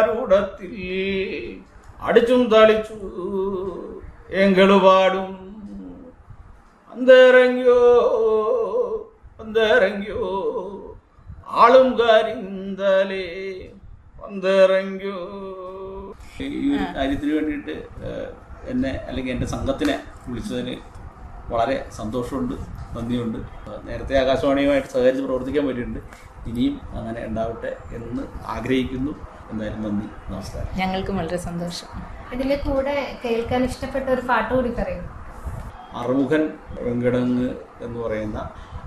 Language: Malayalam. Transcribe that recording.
ആരൂഢത്തിൽ അടിച്ചും തളിച്ചു എങ്കളുപാടും അന്തരങ്ങിയോ അന്തരങ്ങിയോ ആളും കരിന്തലേ അന്തരങ്ങിയോ ഈ ഒരു കാര്യത്തിന് വേണ്ടിയിട്ട് ഏഹ്, എന്നെ അല്ലെങ്കിൽ എൻ്റെ സംഘത്തിനെ വിളിച്ചതിന് വളരെ സന്തോഷമുണ്ട് നന്ദിയുണ്ട് നേരത്തെ ആകാശവാണിയുമായിട്ട് സഹകരിച്ച് പ്രവർത്തിക്കാൻ പറ്റിയിട്ടുണ്ട് ഇനിയും അങ്ങനെ ഉണ്ടാവട്ടെ എന്ന് ആഗ്രഹിക്കുന്നു എന്തായാലും നന്ദി നമസ്കാരം ഞങ്ങൾക്കും വളരെ സന്തോഷം ഇതിന്റെ കൂടെ കേൾക്കാൻ ഇഷ്ടപ്പെട്ട ഒരു പാട്ട് കൂടി പറയും അറുമുഖൻ വെങ്കടങ്ങ് എന്ന് പറയുന്ന